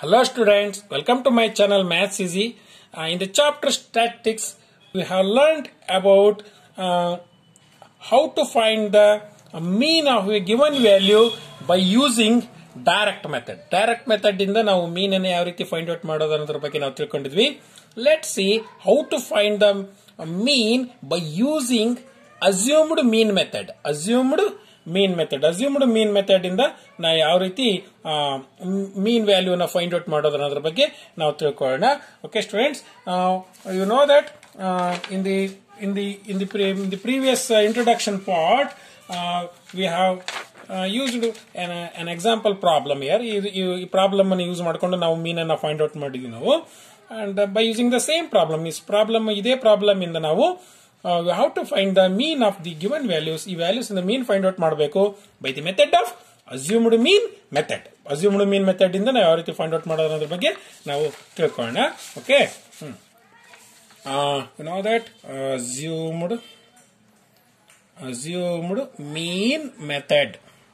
Hello students, welcome to my channel Maths Easy. Uh, in the chapter Statistics, we have learned about uh, how to find the uh, mean of a given value by using direct method direct method ಇಂದ ನಾವು ಮೀನ್ ಅನ್ನು ಯಾವ ರೀತಿ find out ಮಾಡೋದು ಅನ್ನೋದ್ರ ಬಗ್ಗೆ ನಾವು ತಿಳ್ಕೊಂಡಿದ್ವಿ let see how to find the mean by using assumed mean method assumed mean method assumed mean method ಇಂದ ನಾವು ಯಾವ ರೀತಿ ಮೀನ್ ವ್ಯಾಲ್ಯೂನ ಫೈಂಡ್ ಔಟ್ ಮಾಡೋದು ಅನ್ನೋದ್ರ ಬಗ್ಗೆ ನಾವು ತಿಳ್ಕೊಳ್ಳೋಣ okay students you know that in the in the in the in the previous uh, introduction part uh, we have uh, used an, an example problem here ಈ- ಈ ಈ ಪ್ರಾಬ್ಲಮ್ ಅನ್ನು ಯೂಸ್ ಮಾಡಿಕೊಂಡು ನಾವು ಮೀನನ್ನ ಫೈಂಡ್ ಔಟ್ ಮಾಡಿದ್ವಿ ನಾವು and by using the same problem ಈ ಪ್ರಾಬ್ಲಮ್ ಇದೇ ಪ್ರಾಬ್ಲಮ್ ಇಂದ ನಾವು how to find the mean of the given values ಈ ವ್ಯಾಲ್ಯೂಸ್ ಇಂದ ಮೀನ್ ಫೈಂಡ್ ಔಟ್ ಮಾಡಬೇಕು by the method of assumed mean method assumed mean method ಇಂದ ನಾವು ಯಾವ ರೀತಿ ಫೈಂಡ್ ಔಟ್ ಮಾಡೋದು ಅನ್ನೋದ್ರ ಬಗ್ಗೆ ನಾವು ತಿಳ್ಕೊಳ್ಳೋಣ okay hmm uh, you know that assumed assumed mean method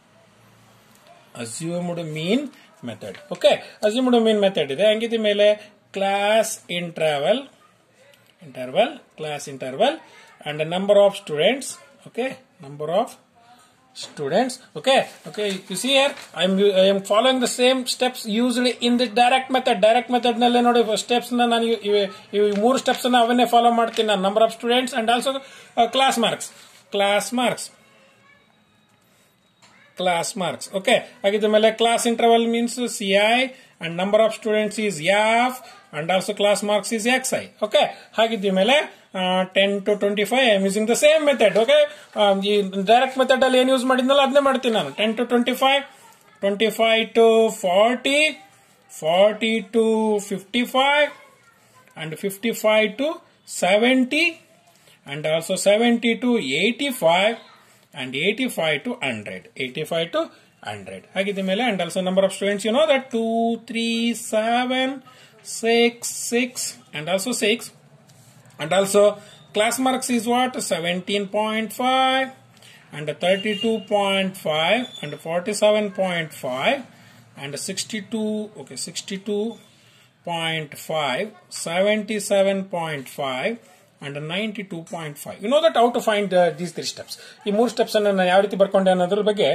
assumed mean method okay assumed mean method ಇದೆ ಹಂಗಿದ ಮೇಲೆ class interval interval class interval and the number of students okay number of students okay okay you see here i'm i am following the same steps usually in the direct method direct method ನಲ್ಲಿ ನೋಡಿ steps ನಾನು ಇವ್- ಇವ್- ಇವ್ ಮೂರು steps ಅವನ್ನೇ follow ಮಾಡ್ತೀನಿ ನಾನು number of students and also class marks class marks class marks okay ಹಾಗಿದ್ದ ಮೇಲೆ class interval means ci and number of students is f and also class marks is xi okay ಹಾಗಿದ್ದ ಮೇಲೆ ten to twenty five I am using the same method okay ಈ direct method ಅಲ್ಲಿ ಏನು use ಮಾಡಿದ್ನಲ್ಲ ಅದನ್ನೇ ಮಾಡ್ತೀನಿ ನಾನು ten to twenty five twenty five to forty forty to fifty five and 55 to 70 and also 70 to 85 and 85 to 100 85 to 100 ಹಾಗಿದ್ದ ಮೇಲೆ and also number of students you know that 2 3 7 6 6 and also 6 and also class marks is what 17.5 and 32.5 and 47.5 and 62 okay 62 0.5, 77.5 and 92.5. You know that how to find uh, these three steps. ಈ ಮೂರು steps ಅನ್ನು ನಾನು ಯಾವ ರೀತಿ ಬರ್ಕೊಂಡೆ ಅನ್ನೋದ್ರ ಬಗ್ಗೆ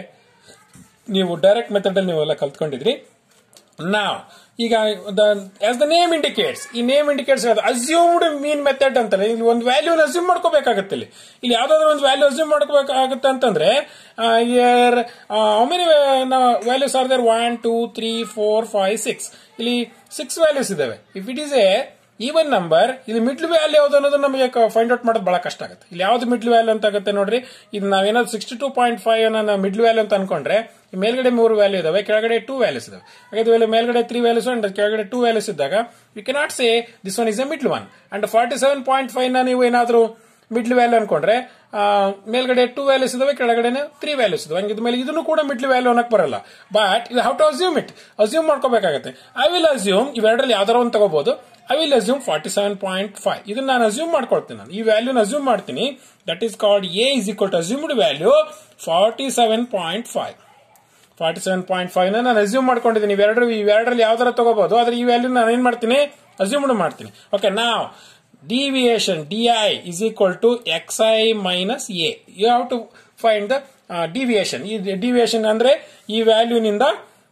ನೀವು direct method ಅಲ್ಲಿ ನೀವೆಲ್ಲ ಕಲ್ತ್ಕೊಂಡಿದ್ರಿ ನಾವ್ ಈಗ ಆಸ್ ದ ನೇಮ್ ಇಂಡಿಕೇಟ್ಸ್ ಈ name indicates assumed mean method ಅಂತಾರೆ ಇಲ್ಲಿ ಒಂದು ವ್ಯಾಲ್ಯೂ ಅಸ್ಯೂಮ್ ಮಾಡ್ಕೋಬೇಕಾಗತ್ತೆ ಇಲ್ಲಿ ಇಲ್ಲಿ ಯಾವ್ದಾದ್ರು ಒಂದು ವ್ಯಾಲ್ಯೂ ಅಸ್ಯೂಮ್ ಮಾಡ್ಕೋಬೇಕಾಗತ್ತೆ ಅಂತಂದ್ರೆ here how many values are there one two three four five six ಇಲ್ಲಿ ಸಿಕ್ಸ್ ವ್ಯಾಲ್ಯೂಸ್ ಇದಾವೆ if it is a even number ಇದು ಮಿಡ್ಲ್ ವ್ಯಾಲ್ಯೂ ಯಾವ್ದು ಅನ್ನೋದು ನಮಗೆ ಫೈಂಡ್ ಔಟ್ ಮಾಡೋದು ಬಹಳ ಕಷ್ಟ ಆಗುತ್ತೆ ಇಲ್ಲಿ ಯಾವ್ದು ಮಿಡ್ಲ್ ವ್ಯಾಲ್ಯೂ ಅಂತ ಆಗುತ್ತೆ ನೋಡ್ರಿ ಇದು ನಾವೇನಾದ್ರು ಸಿಕ್ಸ್ಟಿ ಟೂ ಪಾಯಿಂಟ್ ಫೈವ್ ಅನ್ನ ಮಿಡ್ಲ್ ವ್ಯಾಲ್ಯೂ ಅಂತ ಅನ್ಕೊಂಡ್ರೆ ಈ ಮೇಲ್ಗಡೆ ಮೂರು ವ್ಯಾಲ್ಯೂ ಇದಾವೆ ಕೆಳಗಡೆ ಟೂ ವ್ಯಾಲ್ಯೂಸ್ ಇದಾವೆ ಹಾಗಾದ್ರೆ ಮೇಲ್ಗಡೆ ತ್ರೀ ವ್ಯಾಲ್ಯೂಸ್ ಅಂಡ್ ಕೆಳಗಡೆ ಟೂ ವ್ಯಾಲ್ಯೂಸ್ ಇದ್ದಾಗ you cannot say this one is a middle one and forty seven point five ನ ನೀವು ಏನಾದ್ರು ಮಿಡ್ಲ್ ವ್ಯಾಲ್ಯೂ ಅನ್ಕೊಂಡ್ರೆ ಆ, ಮೇಲ್ಗಡೆ ಟೂ ವ್ಯಾಲ್ಯೂಸ್ ಇದಾವೆ ಕೆಳಗಡೆ ತ್ರೀ ವ್ಯಾಲ್ಯೂಸ್ ಇದಾವೆ ಹಂಗಿದ ಮೇಲೆ ಇದನ್ನು ಕೂಡ ಮಿಡ್ಲ್ ವ್ಯಾಲ್ಯೂ ಅನ್ನಕ್ ಬರಲ್ಲ but you have to assume it assume ಮಾಡ್ಕೋಬೇಕಾಗತ್ತೆ ಐ ವಿಲ್ ಅಸ್ಯೂಮ್ ಇವೆರಡರಲ್ಲಿ ಯಾವ್ದಾರ ಒಂದು ತಗೋಬಹುದು I will assume forty seven point five ಇದನ್ನ ನಾನು ಅಸ್ಯೂಮ್ ಮಾಡ್ಕೊಳ್ತೀನಿ ನಾನು ಈ ವ್ಯಾಲ್ಯೂನ ಅಸ್ಯೂಮ್ ಮಾಡ್ತೀನಿ that is called a is equal to assumed value forty seven point five forty seven point five ನಾನು ಅಸ್ಯೂಮ್ ಮಾಡ್ಕೊಂಡಿದ್ದೀನಿ ಇವೆರಡರ ಇವೆರಡರಲ್ಲಿ ಯಾವ್ದಾರ ತಗೋಬಹುದು ಆದ್ರೆ ಈ ವ್ಯಾಲ್ಯೂ ನಾನು ಏನ್ ಮಾಡ್ತೀನಿ ಅಸ್ಯೂಮ್ಡ್ ಮಾಡ್ತೀನಿ ಓಕೆ ನಾವು deviation D I is equal to X I minus A you have to find the deviation ಈ ಡಿವಿಯೇಷನ್ ಅಂದ್ರೆ ಈ ವ್ಯಾಲ್ಯೂನಿಂದ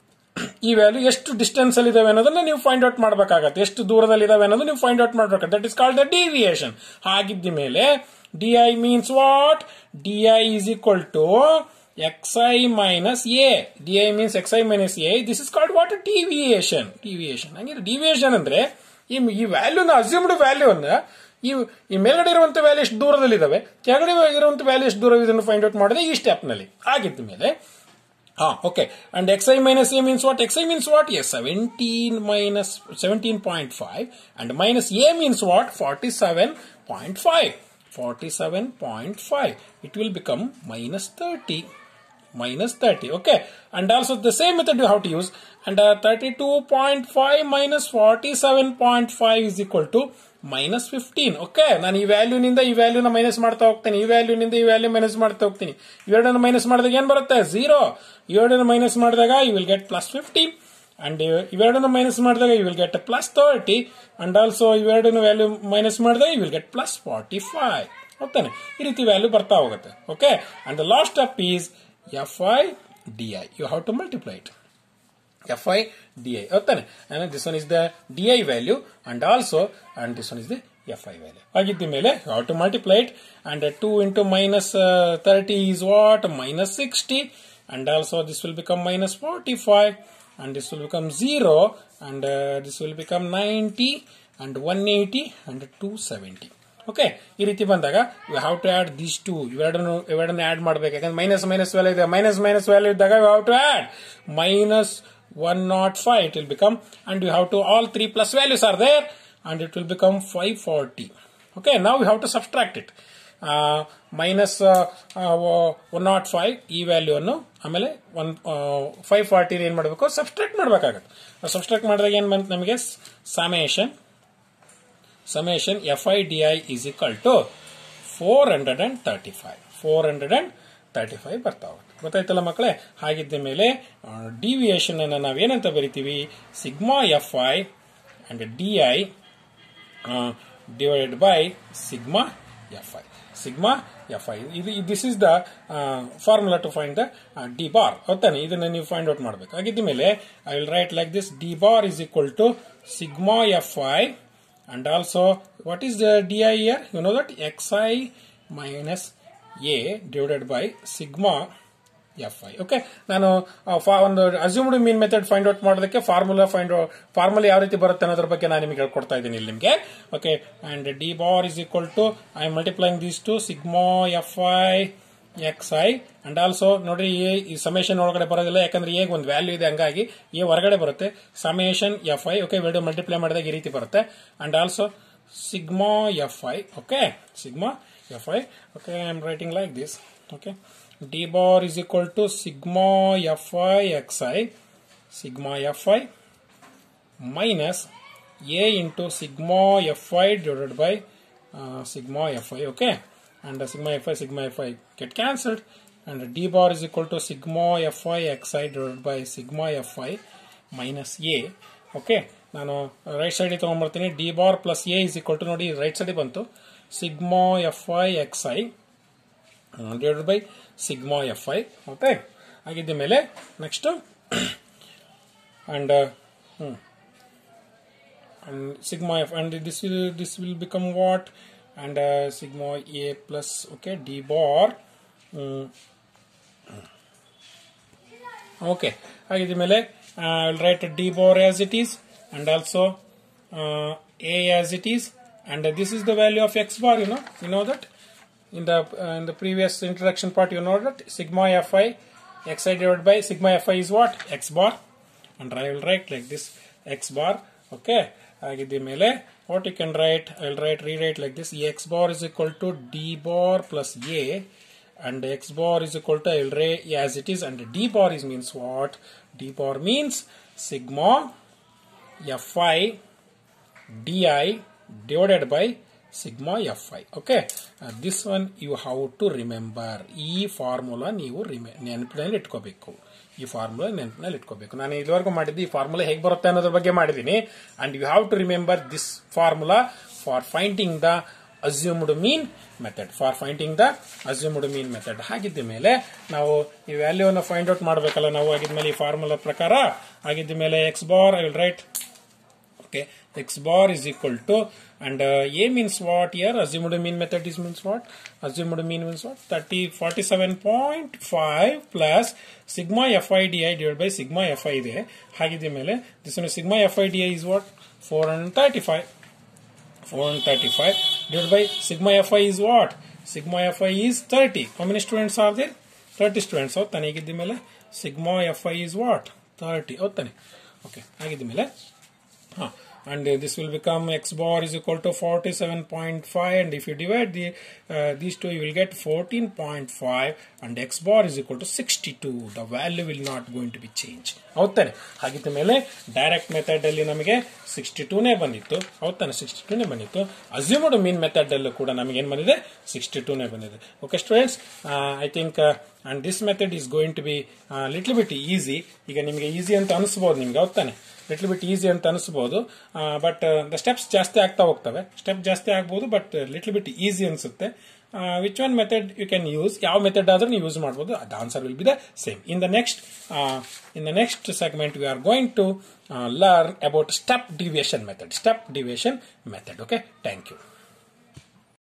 ಈ ವ್ಯಾಲ್ಯೂ ಎಷ್ಟು ಡಿಸ್ಟೆನ್ಸ್ ಅಲ್ಲಿ ಇದಾವೆ ಅನ್ನೋದನ್ನ ನೀವು ಫೈಂಡ್ ಔಟ್ ಮಾಡಬೇಕಾಗತ್ತೆ ಎಷ್ಟು ದೂರದಲ್ಲಿ ಇದಾವೆ ಅನ್ನೋದು ನೀವು ಫೈಂಡ್ ಔಟ್ ಮಾಡಬೇಕಾಗುತ್ತೆ that is called the deviation ಹಾಗಿದ್ದ ಮೇಲೆ D I means what D I is equal to X I minus A D I means X I minus A this is called what deviation deviation ಹಂಗಿದ್ರೆ deviation ಅಂದ್ರೆ ಈ ಈ ವ್ಯಾಲ್ಯೂನ assumed value ಅನ್ನ ಈ ಈ ಮೇಲ್ಗಡೆ ಇರುವಂತ ವ್ಯಾಲ್ಯೂ ಎಷ್ಟು ದೂರದಲ್ಲಿ ಇದಾವೆ ಕೆಳಗಡೆ ಇರುವಂತ ವ್ಯಾಲ್ಯೂ ಎಷ್ಟು ದೂರ ಇದನ್ನು ಫೈಂಡ್ ಔಟ್ ಮಾಡಿದೆ ಈ ಸ್ಟೆಪ್ ನಲ್ಲಿ ಆಗಿದ್ದ ಮೇಲೆ ಹಾ okay and X I minus A means what X I means what is seventeen minus seventeen point five and minus A means what forty seven point five forty seven point five it will become minus thirty minus 30 okay and also the same method you have to use and uh, 32.5 minus 47.5 is equal to minus fifteen okay ನಾನು ಈ ವ್ಯಾಲ್ಯೂನಿಂದ ಈ ವ್ಯಾಲ್ಯೂನ minus ಮಾಡ್ತಾ ಹೋಗ್ತೀನಿ ಈ ವ್ಯಾಲ್ಯೂನಿಂದ ಈ value minus ಮಾಡ್ತಾ ಹೋಗ್ತೀನಿ ಇವೆರಡನ್ನು ಮೈನಸ್ ಮಾಡಿದಾಗ ಏನ್ ಬರುತ್ತೆ ಝೀರೋ ಇವೆರಡನ್ನು ಮೈನಸ್ ಮಾಡಿದಾಗ you will get plus fifteen and ಇವೆರಡನ್ನು ಮೈನಸ್ ಮಾಡಿದಾಗ you will get plus thirty and also ಇವೆರಡನ್ನು ವ್ಯಾಲ್ಯೂ ಮೈನಸ್ ಮಾಡಿದಾಗ you will get plus forty five ಹೋಗ್ತಾನೆ ಈ ರೀತಿ ವ್ಯಾಲ್ಯೂ ಬರ್ತಾ ಹೋಗುತ್ತೆ okay and the last step is F I D I you have to multiply it fi di ಓದ್ತಾನೆ and this one is the di value and also and this one is the fi value ಆಗಿದ್ದ ಮೇಲೆ how to multiply it and uh, 2 into minus uh, 30 is what minus 60 and also this will become minus 45 and this will become 0 and uh, this will become 90 and 180 and 270 okay ಈ ರೀತಿ ಬಂದಾಗ you have to add this two ಇವೆರಡನ್ನು ಇವೆರಡನ್ನು add ಮಾಡಬೇಕು ಯಾಕಂದ್ರೆ minus minus value ಇದೆ minus minus value ಇದ್ದಾಗ you have to add minus one nought five it will become and you have to all three plus values are there and it will become five forty okay ನಾವು you have to subtract it minus one nought five ಈ value ಅನ್ನು ಆಮೇಲೆ one five forty ಏನ್ ಮಾಡಬೇಕು subtract ಮಾಡಬೇಕಾಗುತ್ತೆ subtract ಮಾಡಿದಾಗ ಏನ್ ಬಂತು ನಮಗೆ summation summation FIDI is equal to 435 435 ಬರ್ತಾ ಹೋಗುತ್ತೆ ಗೊತ್ತಾಯ್ತಲ್ಲ ಮಕ್ಕಳೇ ಹಾಗಿದ್ದ ಮೇಲೆ ಡಿವಿಯೇಷನ್ ಅನ್ನು ನಾವೇನಂತ ಬರಿತೀವಿ sigma F I and D I divided by sigma F I sigma F I ಇದು this is the formula to find the D bar ಗೊತ್ತಾನೆ ಇದನ್ನ ನೀವು ಫೈಂಡ್ ಔಟ್ ಮಾಡಬೇಕು ಹಾಗಿದ್ದ ಮೇಲೆ I will write like this D bar is equal to sigma F I and also what is the di here you know that xi minus a divided by sigma fi okay ನಾನು ಒಂದು assumed mean method find out ಮಾಡೋದಕ್ಕೆ formula find formula ಯಾವ ರೀತಿ ಬರುತ್ತೆ ಅನ್ನೋದ್ರ ಬಗ್ಗೆ ನಾನು ನಿಮಗೆ ಹೇಳ್ಕೊಡ್ತಾ ಇದ್ದೀನಿ ಇಲ್ಲಿ ನಿಮಗೆ okay and D bar is equal to I am multiplying these two sigma F I X I and also ನೋಡ್ರಿ ಎ ಈ ಸಮೇಷನ್ ಒಳಗಡೆ ಬರೋದಿಲ್ಲ ಯಾಕಂದ್ರೆ ಎಗ್ ಒಂದು ವ್ಯಾಲ್ಯೂ ಇದೆ ಹಂಗಾಗಿ ಎ ಹೊರಗಡೆ ಬರುತ್ತೆ ಸಮೇಷನ್ ಎಫ್ ಐ ಓಕೆ ಎರಡು ಮಲ್ಟಿಪ್ಲೈ ಮಾಡಿದಾಗ ಈ ರೀತಿ ಬರುತ್ತೆ and also sigma F I okay sigma F I okay I am writing like this okay D bar is equal to sigma F I X I sigma F I minus A into sigma F I divided by sigma F I okay and uh, sigma fi sigma fi get cancelled and d bar is equal to sigma fi xi divided by sigma fi minus a okay ನಾನು right side ತಗೊಂಡ್ಬರ್ತೀನಿ D bar plus A is equal to ನೋಡಿ right side ಬಂತು sigma F I X I divided by sigma F I okay ಆಗಿದ್ದ ಮೇಲೆ next and and sigma f and this will this will become what and uh, sigma a plus okay d bar mm. okay ಹಾಗಿದ ಮೇಲೆ I will write d bar as it is and also uh, a as it is and uh, this is the value of x bar you know you know that in the uh, in the previous introduction part you know that sigma fi xi divided by sigma fi is what x bar and I will write like this x bar okay ಆಗಿದ್ದ ಮೇಲೆ what you can write I will write rewrite like this X bar is equal to D bar plus A and x bar is equal to L ray as it is and d bar is means what d bar means sigma fi di divided by sigma fi okay uh, this one you have to remember ಈ formula ನೀವು ನೆನಪಿನಲ್ಲಿ ಇಟ್ಕೋಬೇಕು ಈ formula ನೆನಪಿನಲ್ಲಿ ಇಟ್ಕೋಬೇಕು ನಾನು ಇದುವರೆಗೂ ಮಾಡಿದ್ದು ಈ ಫಾರ್ಮುಲಾ ಹೇಗೆ ಬರುತ್ತೆ ಅನ್ನೋದ್ರ ಬಗ್ಗೆ ಮಾಡಿದ್ದೀನಿ and you have to remember this formula for finding the assumed mean method for finding the assumed mean method ಹಾಗಿದ್ದ ಮೇಲೆ ನಾವು ಈ ವ್ಯಾಲ್ಯೂವನ್ನು ಫೈಂಡ್ ಔಟ್ ಮಾಡಬೇಕಲ್ಲ ನಾವು ಆಗಿದ್ಮೇಲೆ ಈ ಫಾರ್ಮುಲಾ ಪ್ರಕಾರ ಆಗಿದ್ದ ಮೇಲೆ X bar I will write okay x bar is equal to and uh, a means what here assumed mean method is means what assumed mean means what 30 47.5 plus sigma fi di divided by sigma fi ಇದೆ ಹಾಗಿದ್ದ ಮೇಲೆ this one sigma fi di is what 435 435 divided by sigma fi is what sigma fi is 30 how many students are there 30 students ಹೌದಾನೆ ಹೀಗಿದ್ದ ಮೇಲೆ sigma fi is what 30 ಹೌದಾನೆ okay ಹಾಗಿದ್ದ ಮೇಲೆ Huh. and uh, this will become x bar is equal to 47.5 and if you divide the uh, these two you will get 14.5 and x bar is equal to 62 the value will not going to be changed ಹೌದಾನೆ ಹಾಗಿದ್ದ ಮೇಲೆ direct method ಅಲ್ಲಿ ನಮಗೆ sixty ಟೂನೇ ಬಂದಿತ್ತು ಹೌದಾನೆ sixty ಟೂನೇ ಬಂದಿತ್ತು assumed mean method ಅಲ್ಲೂ ಕೂಡ ನಮಗೆ ಏನು ಬಂದಿದೆ ಸಿಕ್ಸ್ಟಿ ಟೂನೇ ಬಂದಿದೆ okay students I think and this method is going to be little bit easy ಈಗ ನಿಮಗೆ ಈಸಿ ಅಂತ ಅನಿಸ್ಬೋದು ನಿಮ್ಗೆ ಹೌದಾನೆ ಲಿಟ್ಲ್ ಬಿಟ್ ಈಸಿ ಅಂತ ಅನಿಸ್ಬೋದು ಬಟ್ ದ ಸ್ಟೆಪ್ಸ್ ಜಾಸ್ತಿ ಆಗ್ತಾ ಹೋಗ್ತವೆ ಸ್ಟೆಪ್ ಜಾಸ್ತಿ ಆಗ್ಬೋದು ಬಟ್ ಲಿಟ್ಲ್ ಬಿಟ್ ಈಸಿ ಅನಿಸುತ್ತೆ which one method you can use ಯಾವ ಮೆಥಡ್ ಆದ್ರೂ ನೀವು ಯೂಸ್ ಮಾಡ್ಬೋದು the answer will be the same in the next in the next segment we are going to learn about step deviation method step deviation method okay thank you